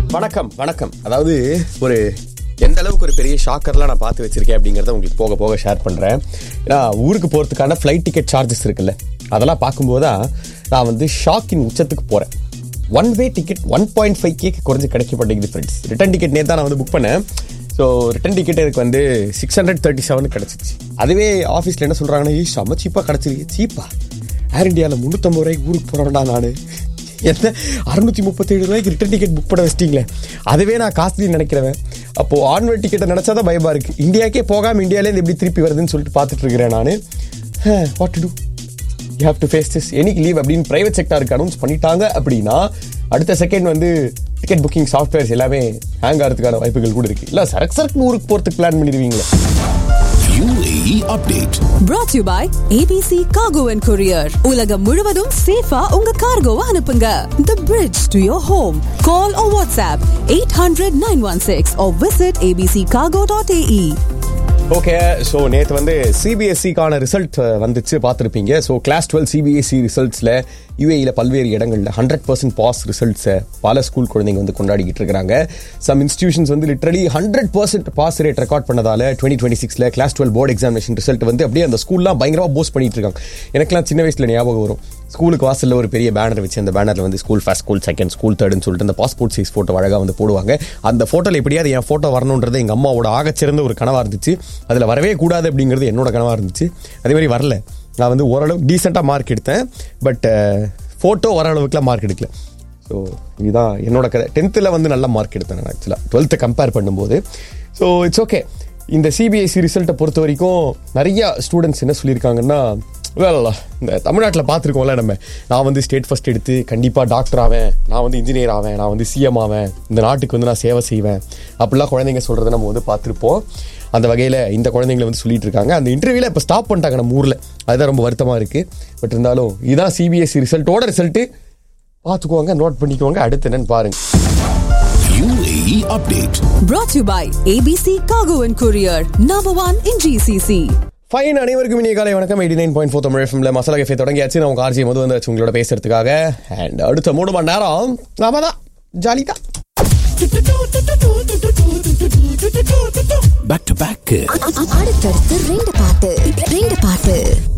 வணக்கம் வணக்கம் அதாவது ஒரு எந்த அளவுக்கு ஒரு பெரிய ஷாக்கர்லாம் நான் பார்த்து வச்சிருக்கேன் அப்படிங்கிறத உங்களுக்கு போக போக ஷேர் பண்ணுறேன் ஏன்னா ஊருக்கு போகிறதுக்கான ஃப்ளைட் டிக்கெட் சார்ஜஸ் இருக்குல்ல அதெல்லாம் பார்க்கும்போது தான் நான் வந்து ஷாக்கின் உச்சத்துக்கு போகிறேன் one way ticket one point five கேக்கு குறைஞ்சு கிடைக்க மாட்டேங்குது ஃப்ரெண்ட்ஸ் ரிட்டன் டிக்கெட் நேற்று நான் வந்து புக் பண்ணேன் ஸோ ரிட்டன் டிக்கெட் எனக்கு வந்து சிக்ஸ் ஹண்ட்ரட் தேர்ட்டி செவன் கிடச்சிச்சு அதுவே ஆஃபீஸில் என்ன சொல்கிறாங்கன்னா ஈ செம்ம சீப்பாக கிடச்சிருக்கு சீப்பா ஏர் இந்தியாவில் முந்நூற்றம்பது ரூபாய்க்கு ஊருக்கு போகிறேன்டா நான் என்ன அறுநூத்தி முப்பத்தேழு ரூபாய்க்கு ரிட்டன் டிக்கெட் புக் பண்ண வச்சிட்டீங்களே அதுவே நான் காஸ்ட்லி நினைக்கிறவன் அப்போ ஆன்வர்ட் டிக்கெட்டை நினைச்சாதான் பயமா இருக்கு இந்தியாக்கே போகாம இந்தியாவிலேருந்து எப்படி திருப்பி வருதுன்னு சொல்லிட்டு பார்த்துட்டு இருக்கிறேன் நான் what to do you have to face this any leave அப்படின்னு பிரைவேட் செக்டாருக்கு அனௌன்ஸ் பண்ணிட்டாங்க அப்படின்னா அடுத்த செகண்ட் வந்து டிக்கெட் புக்கிங் சாஃப்ட்வேர்ஸ் எல்லாமே ஹேங் ஆகிறதுக்கான வாய்ப்புகள் கூட இருக்கு இல்ல சரக்கு சரக்கு ஊருக்கு போறதுக்கு பிளான் பண்ணிடுவீங்களே UAE update. brought to you by ABC Cargo and Courier. உலகம் முழுவதும் சேஃபா உங்க கார்கோவை அனுப்புங்க. The bridge to your home. Call or WhatsApp 800 916 or visit abccargo.ae. Okay so நேற்று வந்து சிபிஎஸ்சிக்கான ரிசல்ட் வந்துச்சு பார்த்துருப்பீங்க ஸோ கிளாஸ் டுவெல் சிபிஎஸ்சி ரிசல்ட்ஸில் யூஏயில் பல்வேறு இடங்களில் ஹண்ட்ரட் பர்சன்ட் பாஸ் ரிசல்ட்ஸை பல ஸ்கூல் குழந்தைங்க வந்து கொண்டாடிக்கிட்டு இருக்காங்க சம் இன்ஸ்டியூஷன்ஸ் வந்து literally hundred percent pass rate record பண்ணதால டுவெண்ட்டி டுவெண்ட்டி சிக்ஸில் class twelve board examination result வந்து அப்படியே அந்த ஸ்கூல்லாம் பயங்கரமாக போஸ்ட் பண்ணிட்டு இருக்காங்க எனக்குலாம் சின்ன வயசில் ஞாபகம் வரும் ஸ்கூலுக்கு வாசலில் ஒரு பெரிய பேனர் வச்சு அந்த பேனரில் வந்து school first school second school தேர்ட்னு சொல்லிட்டு அந்த பாஸ்போர்ட் சைஸ் ஃபோட்டோ அழகாக வந்து போடுவாங்க அந்த ஃபோட்டோவில் எப்படியாவது என் ஃபோட்டோ வரணுன்றது எங்கள் அம்மாவோட ஆகச்சிறந்த ஒரு கனவாக இருந்துச்சு அதில் வரவே கூடாது அப்படிங்கிறது என்னோட கனவாக இருந்துச்சு அதே மாதிரி வரல நான் வந்து ஓரளவு டீசெண்டாக மார்க் எடுத்தேன் பட் ஃபோட்டோ வர அளவுக்குலாம் மார்க் எடுக்கல ஸோ இதுதான் என்னோட கதை டென்த்தில் வந்து நல்ல மார்க் எடுத்தேன் நான் ஆக்சுவலாக டுவெல்த்தை கம்பேர் பண்ணும்போது ஸோ இட்ஸ் ஓகே இந்த சிபிஎஸ்சி ரிசல்ட்டை பொறுத்த வரைக்கும் நிறைய ஸ்டூடெண்ட்ஸ் என்ன சொல்லியிருக்காங்கன்னா வேலை இந்த தமிழ்நாட்டில் பார்த்துருக்கோம்ல நம்ம நான் வந்து ஸ்டேட் ஃபர்ஸ்ட் எடுத்து கண்டிப்பாக டாக்டர் ஆவேன் நான் வந்து இன்ஜினியர் ஆவேன் நான் வந்து சிஎம் ஆவேன் இந்த நாட்டுக்கு வந்து நான் சேவை செய்வேன் அப்படிலாம் குழந்தைங்க சொல்கிறத நம்ம வந்து பார்த்துருப்போம் அந்த வகையில் இந்த குழந்தைங்களை வந்து சொல்லிட்டு இருக்காங்க அந்த இன்டர்வியூவில் இப்போ ஸ்டாப் பண்ணிட்டாங்க நம்ம ஊரில் அதுதான் ரொம்ப வருத்தமாக இருக்குது பட் இருந்தாலும் இதுதான் சிபிஎஸ்சி ரிசல்ட்டோட ரிசல்ட்டு பார்த்துக்கோங்க நோட் பண்ணிக்கோங்க அடுத்து என்னன்னு பாருங்க UAE update. Brought to you by ABC Cargo and Courier. Number one in GCC. Fine அனைவருக்கும் இனிய காலை வணக்கம் eighty nine point four Tamil எஃப்எம்ல மசாலா கஃபே தொடங்கியாச்சு நான் உங்க ஆர்ஜி மது வந்து உங்களோட பேசுறதுக்காக அண்ட் அடுத்த மூணு மணி நேரம் நாம தான் ஜாலி தான் Back to back. அடுத்தடுத்து ரெண்டு பாட்டு ரெண்டு பாட்டு